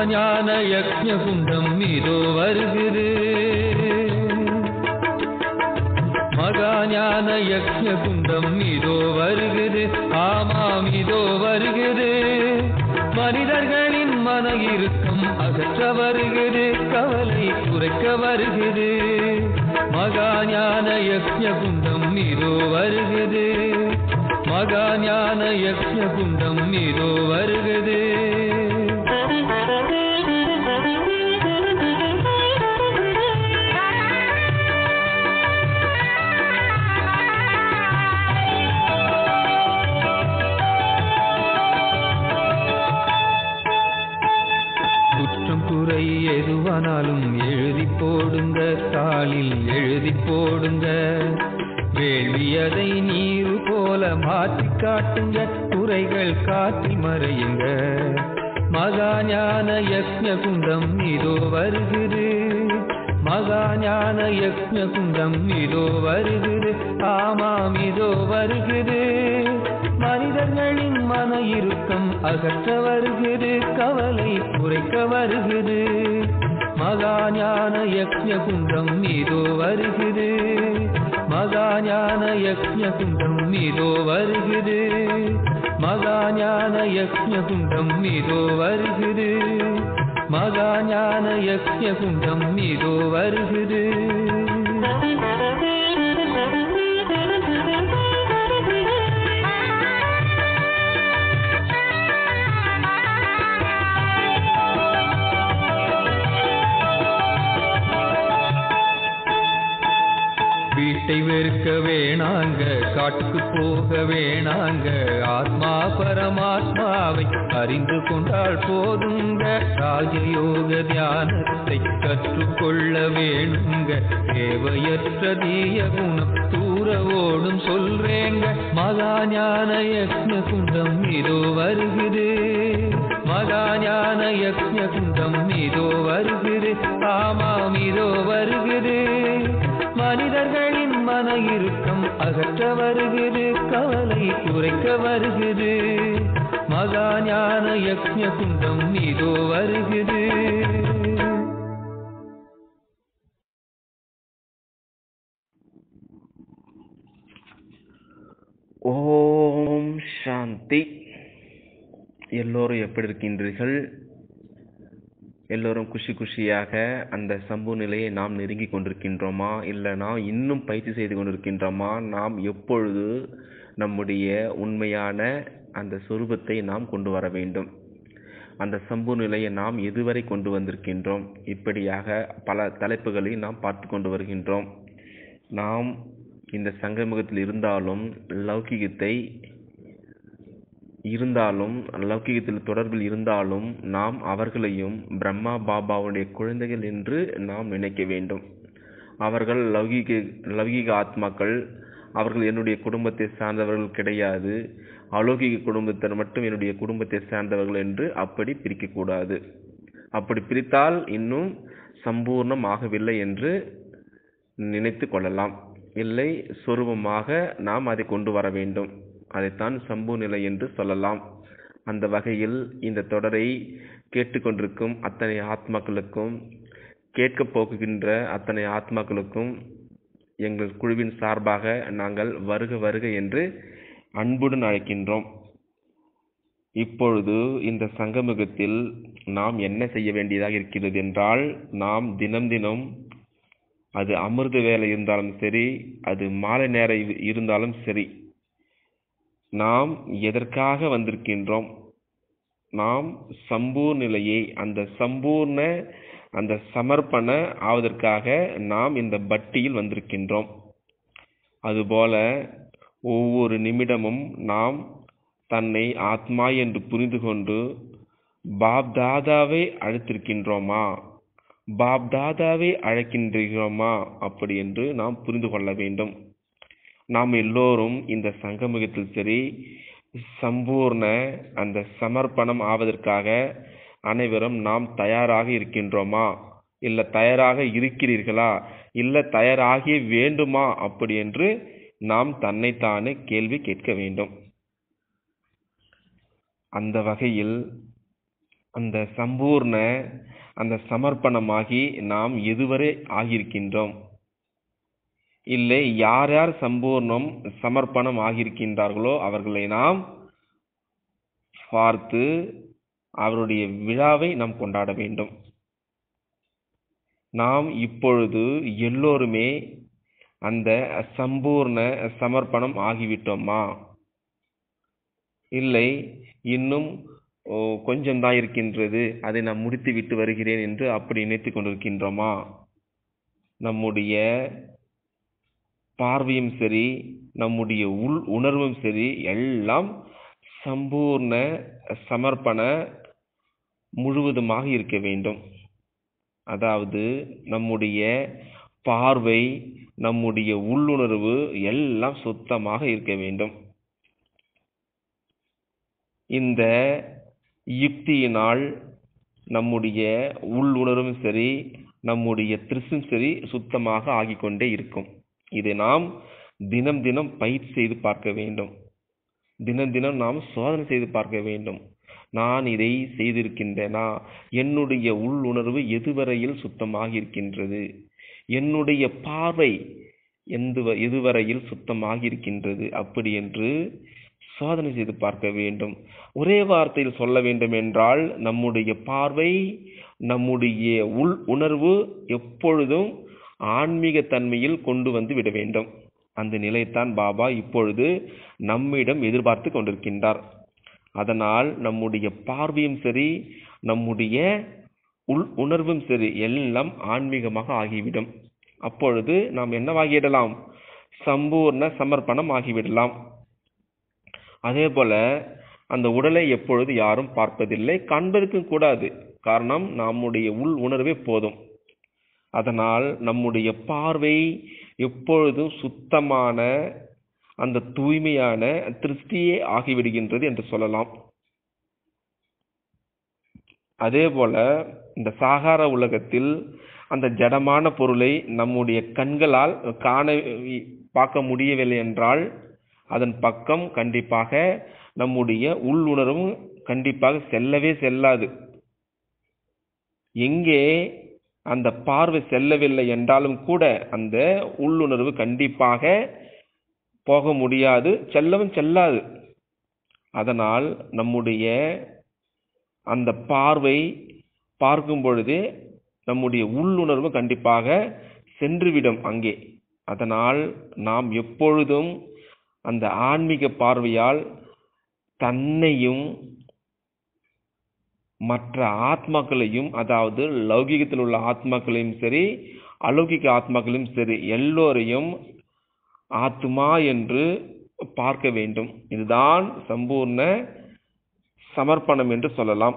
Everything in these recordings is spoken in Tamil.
மகாஞான யக்ஞ குண்டம் இதோ வருகிறது மகாஞான யக்ஞ குண்டம் இதோ வருகிறது ஆமாம் இதோ வருகிறது மனிதர்களின் மன இறுக்கம் அகற்ற வருகிறது கவலை குறைக்க வருகிறது மகாஞான யக்ஞ குண்டம் இதோ வருகிறது மகாஞான யக்ஞ குண்டம் இதோ வருகிறது குற்றம் குறை எதுவானாலும் எழுதி போடுங்க தாளில் எழுதி போடுங்க வேள்வி அதை நீரு போல மாற்றி காட்டுங்க குறைகள் காற்றில் மறையுங்க மகாஞான யக்ஞ குண்டம் இதோ வருகிறது மகாஞான யக்ஞ குண்டம் இதோ வருகிறது ஆமாம் இதோ வருகிறது மனிதர்களின் மன இறுக்கம் அகற்ற வருகிறது கவலை குறைக்க வருகிறது மகாஞான யக்ஞ குண்டம் இதோ வருகிறது மகாஞான யக்ஞ குண்டம் இதோ வருகிறது மகாஞான யக்ஞ குண்டம் இதோ வருகிறது மகாஞான யக்ஞ குண்டம் இதோ வருகிறது வீட்டை வெறுக்க வேணாங்க காட்டுக்கு போக வேணாங்க ஆத்மா பரமாத்மாவை அறிந்து கொண்டால் போதுங்க ராஜயோக தியானத்தை கற்றுக்கொள்ள வேணுங்க தேவையற்ற தீய குணம் தூர ஓடும் சொல்றேங்க மகாஞான யக்ஞ குண்டம் இதோ வருகிறது மகாஞான யக்ஞ குண்டம் இதோ வருகிறது ஆமாம் இதோ வருகிறது மனிதர்களின் மன இறுக்கம் அகற்ற வருகிறது கவலை குறைக்க வருகிறது மகாஞான யக்ஞ குண்டம் இதோ வருகிறது ஓம் சாந்தி எல்லோரும் எப்படி இருக்கின்றீர்கள் எல்லோரும் குஷி குஷியாக அந்த சம்பு நிலையை நாம் நெருங்கி கொண்டிருக்கின்றோமா இல்லைனா இன்னும் பயிற்சி செய்து கொண்டிருக்கின்றோமா நாம் எப்பொழுது நம்முடைய உண்மையான அந்த சொரூபத்தை நாம் கொண்டு வர வேண்டும் அந்த சம்பு நிலையை நாம் எதுவரை கொண்டு வந்திருக்கின்றோம் இப்படியாக பல தலைப்புகளை நாம் பார்த்து கொண்டு வருகின்றோம் நாம் இந்த சங்கமுகத்தில் இருந்தாலும் லௌகிகத்தை இருந்தாலும் லௌகிகத்தில் தொடர்பில் இருந்தாலும் நாம் அவர்களையும் பிரம்மா பாபாவுடைய குழந்தைகள் என்று நாம் நினைக்க வேண்டும் அவர்கள் லௌகிக லௌகிக ஆத்மாக்கள் அவர்கள் என்னுடைய குடும்பத்தை சார்ந்தவர்கள் கிடையாது அலௌகிக குடும்பத்தினர் மட்டும் என்னுடைய குடும்பத்தை சார்ந்தவர்கள் என்று அப்படி பிரிக்கக்கூடாது அப்படி பிரித்தால் இன்னும் சம்பூர்ணம் ஆகவில்லை என்று நினைத்து கொள்ளலாம் இல்லை சொரூபமாக நாம் அதை கொண்டு வர வேண்டும் அதைத்தான் சம்பு நிலை என்று சொல்லலாம் அந்த வகையில் இந்த தொடரை கேட்டுக்கொண்டிருக்கும் அத்தனை ஆத்மாக்களுக்கும் கேட்கப் போகின்ற அத்தனை ஆத்மாக்களுக்கும் எங்கள் குழுவின் சார்பாக நாங்கள் வருக வருக என்று அன்புடன் அழைக்கின்றோம் இப்பொழுது இந்த சங்கமுகத்தில் நாம் என்ன செய்ய வேண்டியதாக இருக்கிறது என்றால் நாம் தினம் தினம் அது அமிர்த வேலை இருந்தாலும் சரி அது மாலை நேரம் இரு- இருந்தாலும் சரி நாம் எதற்காக வந்திருக்கின்றோம் நாம் சம்பூர் நிலையை அந்த சம்பூர்ண அந்த சமர்ப்பண ஆவதற்காக நாம் இந்த பட்டியில் வந்திருக்கின்றோம் அதுபோல ஒவ்வொரு நிமிடமும் நாம் தன்னை ஆத்மா என்று புரிந்து கொண்டு பாப் தாதாவை அழைத்திருக்கின்றோமா பாப் தாதாவை அழைக்கின்றோமா அப்படி என்று நாம் புரிந்து கொள்ள வேண்டும் நாம் எல்லோரும் இந்த சங்கமுகத்தில் சரி சம்பூர்ண அந்த சமர்ப்பணம் ஆவதற்காக அனைவரும் நாம் தயாராக இருக்கின்றோமா இல்ல தயாராக இருக்கிறீர்களா இல்ல தயாராகி வேண்டுமா அப்படி என்று நாம் தன்னைத்தானே கேள்வி கேட்க வேண்டும் அந்த வகையில் அந்த சம்பூர்ண அந்த சமர்ப்பணமாகி நாம் எதுவரை ஆகியிருக்கின்றோம் இல்லை யார் யார் சம்பூர்ணம் சமர்ப்பணம் ஆகியிருக்கின்றார்களோ அவர்களை நாம் பார்த்து அவருடைய விழாவை நாம் கொண்டாட வேண்டும் நாம் இப்பொழுது எல்லோருமே அந்த சம்பூர்ண சமர்ப்பணம் ஆகிவிட்டோமா இல்லை இன்னும் ஓ, கொஞ்சம்தான் இருக்கின்றது அதை நான் முடித்து விட்டு வருகிறேன் என்று அப்படி நினைத்து கொண்டிருக்கின்றோமா நம்முடைய பார்வையும் சரி நம்முடைய உள் உணர்வும் சரி எல்லாம் சம்பூர்ண சமர்ப்பண முழுவதுமாக இருக்க வேண்டும் அதாவது நம்முடைய பார்வை நம்முடைய உள்ளுணர்வு எல்லாம் சுத்தமாக இருக்க வேண்டும் இந்த யுக்தியினால் நம்முடைய உள்ளுணர்வும் சரி நம்முடைய திருசும் சரி சுத்தமாக ஆகிக்கொண்டே இருக்கும் இதை நாம் தினம் தினம் பயிற்சி செய்து பார்க்க வேண்டும் தினம் தினம் நாம் சோதனை செய்து பார்க்க வேண்டும் நான் இதை செய்திருக்கின்றேனா என்னுடைய உள்ளுணர்வு எதுவரையில் சுத்தமாக இருக்கின்றது என்னுடைய பார்வை எந்த எதுவரையில் சுத்தமாக இருக்கின்றது அப்படி என்று சோதனை செய்து பார்க்க வேண்டும் ஒரே வார்த்தையில் சொல்ல வேண்டும் என்றால் நம்முடைய பார்வை நம்முடைய உள் உணர்வு எப்பொழுதும் ஆன்மீக தன்மையில் கொண்டு வந்து விட வேண்டும் அந்த நிலைத்தான் பாபா இப்பொழுது நம்மிடம் எதிர்பார்த்து கொண்டிருக்கின்றார் அதனால் நம்முடைய பார்வையும் சரி நம்முடைய உள் உணர்வும் சரி எல்லாம் ஆன்மீகமாக ஆகிவிடும் அப்பொழுது நாம் என்னவாகிவிடலாம் சம்பூர்ண சமர்ப்பணம் ஆகிவிடலாம் அதே போல அந்த உடலை எப்பொழுது யாரும் பார்ப்பதில்லை காண்பதற்கும் கூடாது காரணம் நம்முடைய உள் உணர்வே போதும் அதனால் நம்முடைய பார்வை எப்பொழுதும் சுத்தமான அந்த தூய்மையான திருஷ்டியே ஆகிவிடுகின்றது என்று சொல்லலாம் அதே போல இந்த சாகார உலகத்தில் அந்த ஜடமான பொருளை நம்முடைய கண்களால் காண பார்க்க முடியவில்லை என்றால் அதன் பக்கம் கண்டிப்பாக நம்முடைய உள்ளுணர்வும் கண்டிப்பாக செல்லவே செல்லாது எங்கே அந்த பார்வை செல்லவில்லை என்றாலும் கூட அந்த உள்ளுணர்வு கண்டிப்பாக போக முடியாது செல்லவும் செல்லாது அதனால் நம்முடைய அந்த பார்வை பார்க்கும் பொழுதே நம்முடைய உள்ளுணர்வு கண்டிப்பாக சென்றுவிடும் அங்கே அதனால் நாம் எப்பொழுதும் அந்த ஆன்மீக பார்வையால் தன்னையும் மற்ற ஆத்மாக்களையும் அதாவது லௌகிகத்தில் உள்ள ஆத்மாக்களையும் சரி அலௌகிக ஆத்மாக்களையும் சரி எல்லோரையும் ஆத்மா என்று பார்க்க வேண்டும் இதுதான் சம்பூர்ண சமர்ப்பணம் என்று சொல்லலாம்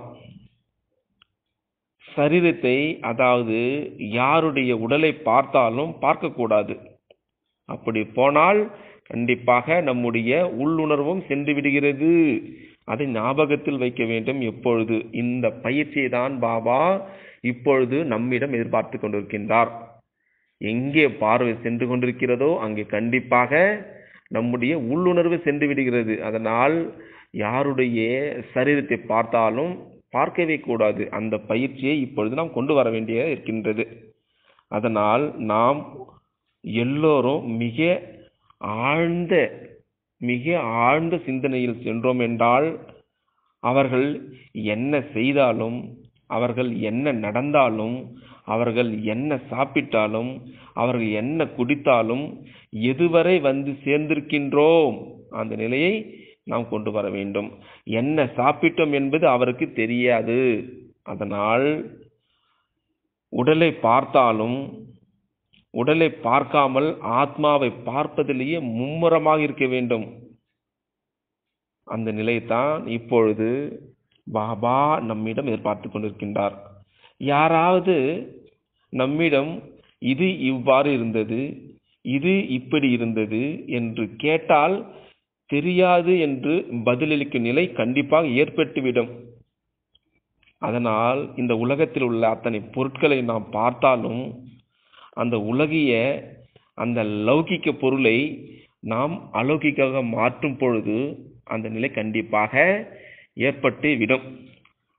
சரீரத்தை அதாவது யாருடைய உடலை பார்த்தாலும் பார்க்கக்கூடாது அப்படி போனால் கண்டிப்பாக நம்முடைய உள்ளுணர்வும் சென்று விடுகிறது அதை ஞாபகத்தில் வைக்க வேண்டும் எப்பொழுது இந்த பயிற்சியை தான் பாபா இப்பொழுது நம்மிடம் எதிர்பார்த்து கொண்டிருக்கின்றார் எங்கே பார்வை சென்று கொண்டிருக்கிறதோ அங்கே கண்டிப்பாக நம்முடைய உள்ளுணர்வு சென்று விடுகிறது அதனால் யாருடைய சரீரத்தை பார்த்தாலும் பார்க்கவே கூடாது அந்த பயிற்சியை இப்பொழுது நாம் கொண்டு வர வேண்டிய இருக்கின்றது அதனால் நாம் எல்லோரும் மிக ஆழ்ந்த மிக ஆழ்ந்த சிந்தனையில் சென்றோம் என்றால் அவர்கள் என்ன செய்தாலும் அவர்கள் என்ன நடந்தாலும் அவர்கள் என்ன சாப்பிட்டாலும் அவர்கள் என்ன குடித்தாலும் எதுவரை வந்து சேர்ந்திருக்கின்றோம் அந்த நிலையை நாம் கொண்டு வர வேண்டும் என்ன சாப்பிட்டோம் என்பது அவருக்கு தெரியாது அதனால் உடலை பார்த்தாலும் உடலை பார்க்காமல் ஆத்மாவை பார்ப்பதிலேயே மும்முரமாக இருக்க வேண்டும் அந்த நிலைத்தான் இப்பொழுது பாபா நம்மிடம் எதிர்பார்த்து கொண்டிருக்கின்றார் யாராவது நம்மிடம் இது இவ்வாறு இருந்தது இது இப்படி இருந்தது என்று கேட்டால் தெரியாது என்று பதிலளிக்கும் நிலை கண்டிப்பாக ஏற்பட்டுவிடும் அதனால் இந்த உலகத்தில் உள்ள அத்தனை பொருட்களை நாம் பார்த்தாலும் அந்த உலகிய அந்த லௌகிக்க பொருளை நாம் அலௌகிக்காக மாற்றும் பொழுது அந்த நிலை கண்டிப்பாக ஏற்பட்டு விடும்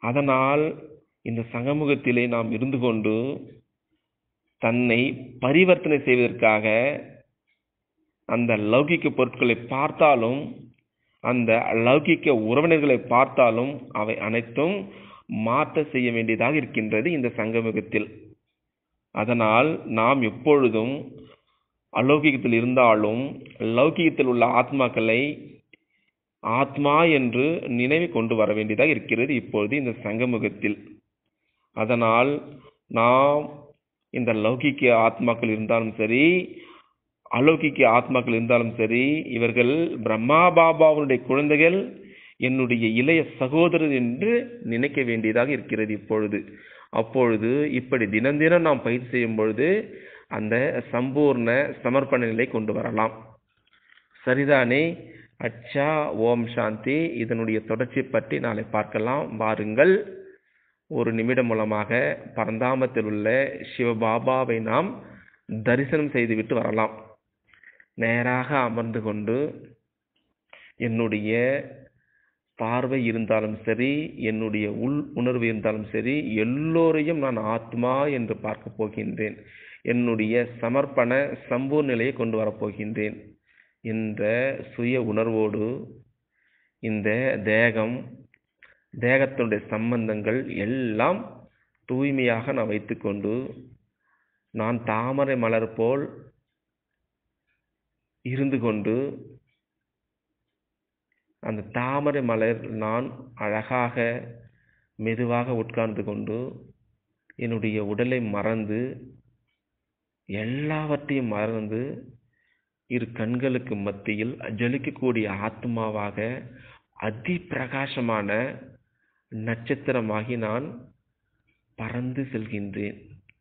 அதனால் இந்த சங்கமுகத்திலே நாம் இருந்து கொண்டு தன்னை பரிவர்த்தனை செய்வதற்காக அந்த லௌகிக்க பொருட்களை பார்த்தாலும் அந்த லௌகிக்க உறவினர்களை பார்த்தாலும் அவை அனைத்தும் மாற்ற செய்ய வேண்டியதாக இருக்கின்றது இந்த சங்கமுகத்தில் அதனால் நாம் எப்பொழுதும் அலௌகிகத்தில் இருந்தாலும் லௌகிகத்தில் உள்ள ஆத்மாக்களை ஆத்மா என்று நினைவு கொண்டு வர வேண்டியதாக இருக்கிறது இப்பொழுது இந்த சங்கமுகத்தில் அதனால் நாம் இந்த லௌகிக்க ஆத்மாக்கள் இருந்தாலும் சரி அலௌகிக்க ஆத்மாக்கள் இருந்தாலும் சரி இவர்கள் பிரம்மா பாபாவுடைய குழந்தைகள் என்னுடைய இளைய சகோதரர் என்று நினைக்க வேண்டியதாக இருக்கிறது இப்பொழுது அப்பொழுது இப்படி தினம் தினம் நாம் பயிற்சி செய்யும் பொழுது அந்த சம்பூர்ண சமர்ப்பண நிலை கொண்டு வரலாம் சரிதானே அச்சா ஓம் சாந்தி இதனுடைய தொடர்ச்சி பற்றி நாளை பார்க்கலாம் வாருங்கள் ஒரு நிமிடம் மூலமாக பரந்தாமத்தில் உள்ள சிவபாபாவை நாம் தரிசனம் செய்துவிட்டு வரலாம் நேராக அமர்ந்து கொண்டு என்னுடைய பார்வை இருந்தாலும் சரி என்னுடைய உள் உணர்வு இருந்தாலும் சரி எல்லோரையும் நான் ஆத்மா என்று பார்க்க போகின்றேன் என்னுடைய சமர்ப்பண சம்பூர் நிலையை கொண்டு வரப்போகின்றேன் என்ற சுய உணர்வோடு இந்த தேகம் தேகத்தினுடைய சம்பந்தங்கள் எல்லாம் தூய்மையாக நான் வைத்துக்கொண்டு நான் தாமரை மலர் போல் இருந்து கொண்டு அந்த தாமரை மலர் நான் அழகாக மெதுவாக உட்கார்ந்து கொண்டு என்னுடைய உடலை மறந்து எல்லாவற்றையும் மறந்து இரு கண்களுக்கு மத்தியில் ஜொலிக்கக்கூடிய ஆத்மாவாக அதி பிரகாசமான நட்சத்திரமாகி நான் பறந்து செல்கின்றேன்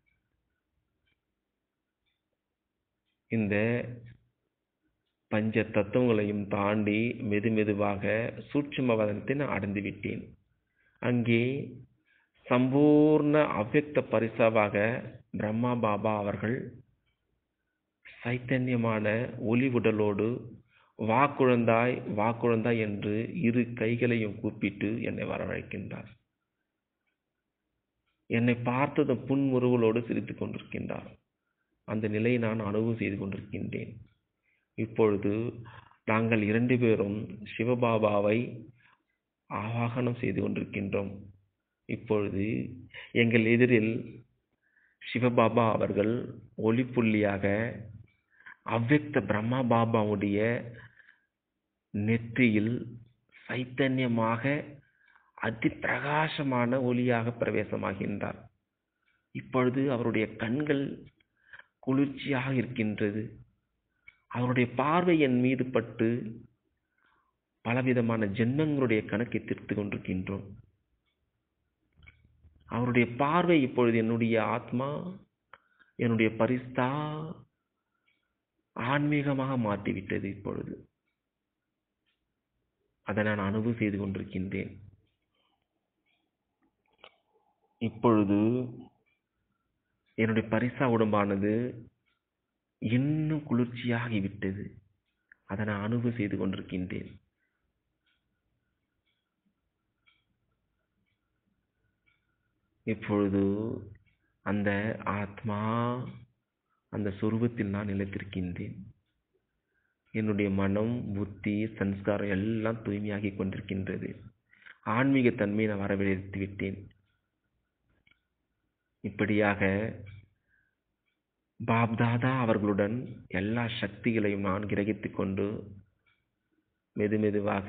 இந்த பஞ்ச தத்துவங்களையும் தாண்டி மெது மெதுவாக சூட்சுமவதனத்தை நான் அடைந்து விட்டேன் அங்கே சம்பூர்ண அவ்வக்த பரிசாவாக பிரம்மா பாபா அவர்கள் சைத்தன்யமான ஒளி உடலோடு வாக்குழந்தாய் வாக்குழந்தாய் என்று இரு கைகளையும் கூப்பிட்டு என்னை வரவழைக்கின்றார் என்னை பார்த்ததும் புன்முறுவலோடு சிரித்துக் கொண்டிருக்கின்றார் அந்த நிலையை நான் அனுபவம் செய்து கொண்டிருக்கின்றேன் இப்பொழுது நாங்கள் இரண்டு பேரும் சிவபாபாவை ஆவாகனம் செய்து கொண்டிருக்கின்றோம் இப்பொழுது எங்கள் எதிரில் சிவபாபா அவர்கள் ஒளிப்புள்ளியாக அவ்வக்த பிரம்மா பாபாவுடைய நெற்றியில் சைத்தன்யமாக அதி பிரகாசமான ஒளியாக பிரவேசமாகின்றார் இப்பொழுது அவருடைய கண்கள் குளிர்ச்சியாக இருக்கின்றது அவருடைய பார்வை என் மீது பட்டு பலவிதமான ஜென்மங்களுடைய கணக்கை தீர்த்து கொண்டிருக்கின்றோம் அவருடைய பார்வை இப்பொழுது என்னுடைய ஆத்மா என்னுடைய பரிஸ்தா ஆன்மீகமாக மாற்றிவிட்டது இப்பொழுது அதை நான் அனுபவம் செய்து கொண்டிருக்கின்றேன் இப்பொழுது என்னுடைய பரிசா உடம்பானது இன்னும் குளிர்ச்சியாகிவிட்டது அதை நான் அனுபவம் செய்து கொண்டிருக்கின்றேன் இப்பொழுது அந்த ஆத்மா அந்த சுரூபத்தில் நான் நிலைத்திருக்கின்றேன் என்னுடைய மனம் புத்தி சன்ஸ்காரம் எல்லாம் தூய்மையாகி கொண்டிருக்கின்றது ஆன்மீக தன்மையை நான் வரவழைத்து விட்டேன் இப்படியாக பாப்தாதா அவர்களுடன் எல்லா சக்திகளையும் நான் கிரகித்துக் கொண்டு மெது மெதுவாக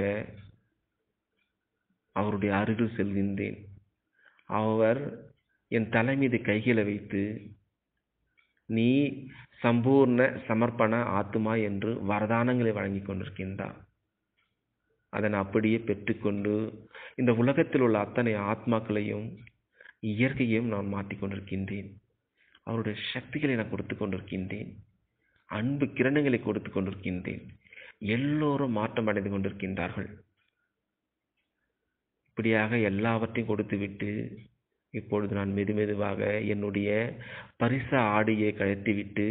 அவருடைய அருகில் செல்கின்றேன் அவர் என் தலை மீது கைகளை வைத்து நீ சம்பூர்ண சமர்ப்பண ஆத்துமா என்று வரதானங்களை வழங்கி கொண்டிருக்கின்றார் அதை நான் அப்படியே பெற்றுக்கொண்டு இந்த உலகத்தில் உள்ள அத்தனை ஆத்மாக்களையும் இயற்கையையும் நான் மாற்றிக் கொண்டிருக்கின்றேன் அவருடைய சக்திகளை நான் கொடுத்து கொண்டிருக்கின்றேன் அன்பு கிரணங்களை கொடுத்து கொண்டிருக்கின்றேன் எல்லோரும் மாற்றம் அடைந்து கொண்டிருக்கின்றார்கள் இப்படியாக எல்லாவற்றையும் கொடுத்துவிட்டு இப்பொழுது நான் மெது மெதுவாக என்னுடைய பரிச ஆடியை கழற்றிவிட்டு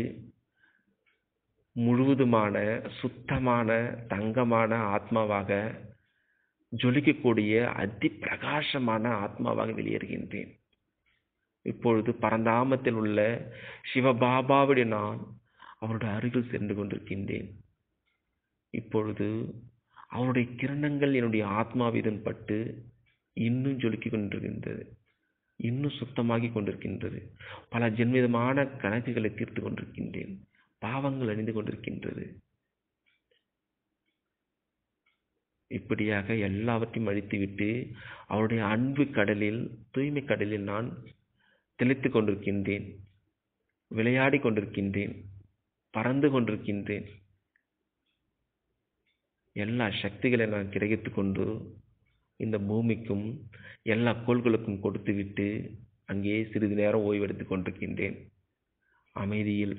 முழுவதுமான சுத்தமான தங்கமான ஆத்மாவாக ஜொலிக்கக்கூடிய அதி பிரகாசமான ஆத்மாவாக வெளியேறுகின்றேன் இப்பொழுது பரந்தாமத்தில் உள்ள சிவபாபாவுடைய நான் அவருடைய அருகில் சென்று கொண்டிருக்கின்றேன் இப்பொழுது அவருடைய கிரணங்கள் என்னுடைய ஆத்மாவிதன் பட்டு இன்னும் ஜொலிக்கிக் கொண்டிருக்கின்றது இன்னும் சுத்தமாகி கொண்டிருக்கின்றது பல ஜென்மிதமான கணக்குகளை தீர்த்து கொண்டிருக்கின்றேன் பாவங்கள் அணிந்து கொண்டிருக்கின்றது இப்படியாக எல்லாவற்றையும் அழித்துவிட்டு அவருடைய அன்பு கடலில் தூய்மை கடலில் நான் தெளித்து கொண்டிருக்கின்றேன் விளையாடி கொண்டிருக்கின்றேன் பறந்து கொண்டிருக்கின்றேன் எல்லா சக்திகளை நான் கிரகித்து கொண்டு இந்த பூமிக்கும் எல்லா கோள்களுக்கும் கொடுத்துவிட்டு அங்கே சிறிது நேரம் ஓய்வெடுத்துக் கொண்டிருக்கின்றேன் அமைதியில்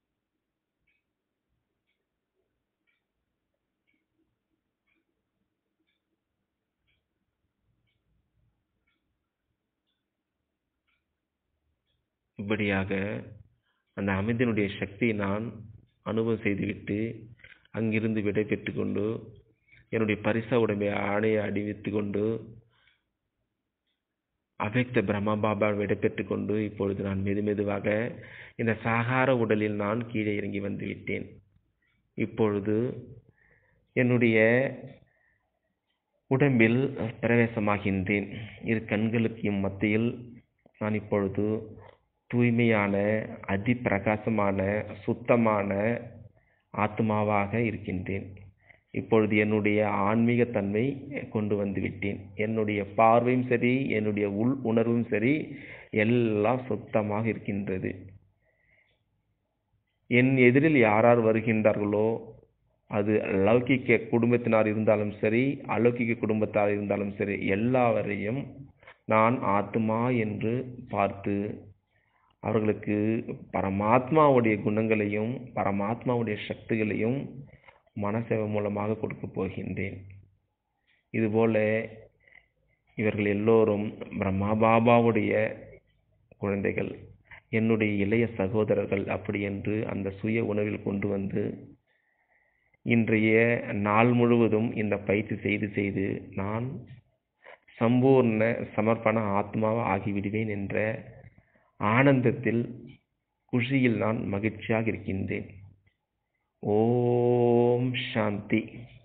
இப்படியாக அந்த அமைதியினுடைய சக்தியை நான் அனுபவம் செய்துவிட்டு அங்கிருந்து விடை பெற்றுக் கொண்டு என்னுடைய பரிசா உடம்பை ஆணையை அணிவித்து கொண்டு அபேக்த பிரம்மா பாபா விடை பெற்றுக் கொண்டு இப்பொழுது நான் மெது மெதுவாக இந்த சாகார உடலில் நான் கீழே இறங்கி வந்து விட்டேன் இப்பொழுது என்னுடைய உடம்பில் பிரவேசமாகின்றேன் இரு கண்களுக்கு மத்தியில் நான் இப்பொழுது தூய்மையான அதி பிரகாசமான சுத்தமான ஆத்மாவாக இருக்கின்றேன் இப்பொழுது என்னுடைய ஆன்மீக தன்மை கொண்டு வந்து விட்டேன் என்னுடைய பார்வையும் சரி என்னுடைய உள் உணர்வும் சரி எல்லாம் சுத்தமாக இருக்கின்றது என் எதிரில் யார் யார் வருகின்றார்களோ அது லௌகிக்க குடும்பத்தினார் இருந்தாலும் சரி அலௌகிக்க குடும்பத்தார் இருந்தாலும் சரி எல்லாவரையும் நான் ஆத்மா என்று பார்த்து அவர்களுக்கு பரமாத்மாவுடைய குணங்களையும் பரமாத்மாவுடைய சக்திகளையும் மனசேவை மூலமாக கொடுக்க போகின்றேன் இதுபோல இவர்கள் எல்லோரும் பிரம்மா பாபாவுடைய குழந்தைகள் என்னுடைய இளைய சகோதரர்கள் அப்படி என்று அந்த சுய உணவில் கொண்டு வந்து இன்றைய நாள் முழுவதும் இந்த பயிற்சி செய்து செய்து நான் சம்பூர்ண சமர்ப்பண ஆத்மாவாக ஆகிவிடுவேன் என்ற ஆனந்தத்தில் குஷியில் நான் மகிழ்ச்சியாக இருக்கின்றேன் ஓம் சாந்தி